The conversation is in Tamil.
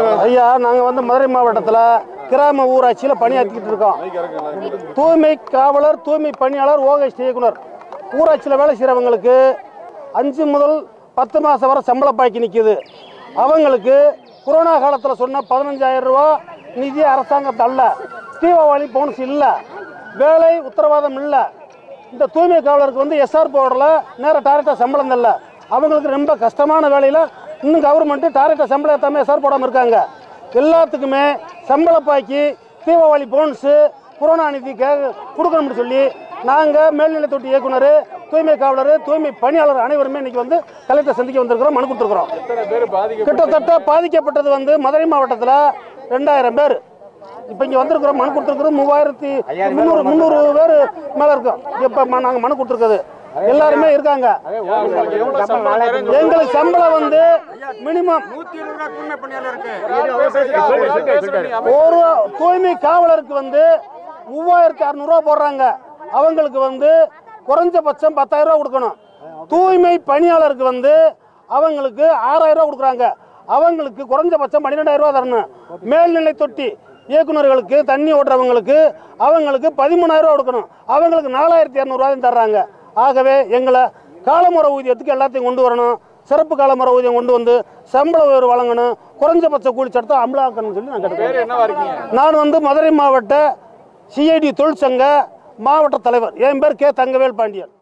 ஐயா நாங்கள் வந்து மதுரை மாவட்டத்தில் கிராம ஊராட்சியில் பணியாற்றிக்கிட்டு இருக்கோம் தூய்மை காவலர் தூய்மை பணியாளர் ஓகேஷ் இயக்குனர் ஊராட்சியில் வேலை செய்கிறவங்களுக்கு அஞ்சு முதல் பத்து மாதம் வரை சம்பள பாக்கி நிற்கிது அவங்களுக்கு கொரோனா காலத்தில் சொன்ன பதினஞ்சாயிரம் ரூபா நிதி அரசாங்கத்தை அல்ல தீபாவளி போனஸ் இல்லை வேலை உத்தரவாதம் இல்லை இந்த தூய்மை காவலருக்கு வந்து எஸ்ஆர் போர்டில் நேராக டைரெக்டாக சம்பளம் இல்லை அவங்களுக்கு ரொம்ப கஷ்டமான வேலையில் இன்னும் கவர்மெண்ட்டு டைரெக்டாக சம்பளம் ஏற்றாமல் எஸ்ஆர் போடாமல் இருக்காங்க எல்லாத்துக்குமே சம்பள பாக்கி தீபாவளி போனஸு கொரோனா நிதி கே கொடுக்கணும்னு சொல்லி நாங்கள் மேல்நிலை தொட்டி இயக்குனர் தூய்மை காவலர் தூய்மை பணியாளர் அனைவருமே இன்னைக்கு வந்து கலெக்டர் சந்திக்க வந்திருக்கிறோம் மனு கொடுத்துருக்குறோம் எத்தனை பேர் பாதிக்க கிட்டத்தட்ட பாதிக்கப்பட்டது வந்து மதுரை மாவட்டத்தில் ரெண்டாயிரம் பேர் இப்போ இங்கே வந்திருக்கிறோம் மனு கொடுத்துருக்குறோம் மூவாயிரத்தி முந்நூறு முந்நூறு பேர் மேலே இருக்கோம் இப்போ நாங்கள் மனு கொடுத்துருக்குது எல்லாருமே இருக்காங்க உங்களுக்கு எவ்வளவு சம்பளம் தரேன்னு எங்களுக்கு சம்பளம் வந்து மினிமம் ஒரு தூய்மை காவலருக்கு வந்து மூவாயிரத்தி அறநூறுவா போடுறாங்க அவங்களுக்கு வந்து குறைஞ்சபட்சம் பத்தாயிரம் ரூபா கொடுக்கணும் தூய்மை பணியாளருக்கு வந்து அவங்களுக்கு ஆறாயிரம் ரூபா கொடுக்குறாங்க அவங்களுக்கு குறைஞ்சபட்சம் பன்னிரெண்டாயிரம் ரூபா தரணும் மேல்நிலை தொட்டி இயக்குநர்களுக்கு தண்ணி ஓட்டுறவங்களுக்கு அவங்களுக்கு பதிமூணாயிரம் ரூபா கொடுக்கணும் அவங்களுக்கு நாலாயிரத்தி இரநூறுவா தர்றாங்க ஆகவே எங்களை காலமுறை ஊதியத்துக்கு எல்லாத்தையும் கொண்டு வரணும் சிறப்பு காலமுறை ஊதியம் கொண்டு வந்து சம்பள உயர்வு வழங்கணும் குறைஞ்சபட்ச கூலி சட்டத்தை அமலாக்கணும்னு சொல்லி நான் கேட்டுக்கிறேன் பேர் என்னவா இருக்கீங்க நான் வந்து மதுரை மாவட்ட சிஐடி தொழிற்சங்க மாவட்ட தலைவர் என் பேர் கே தங்கவேல் பாண்டியன்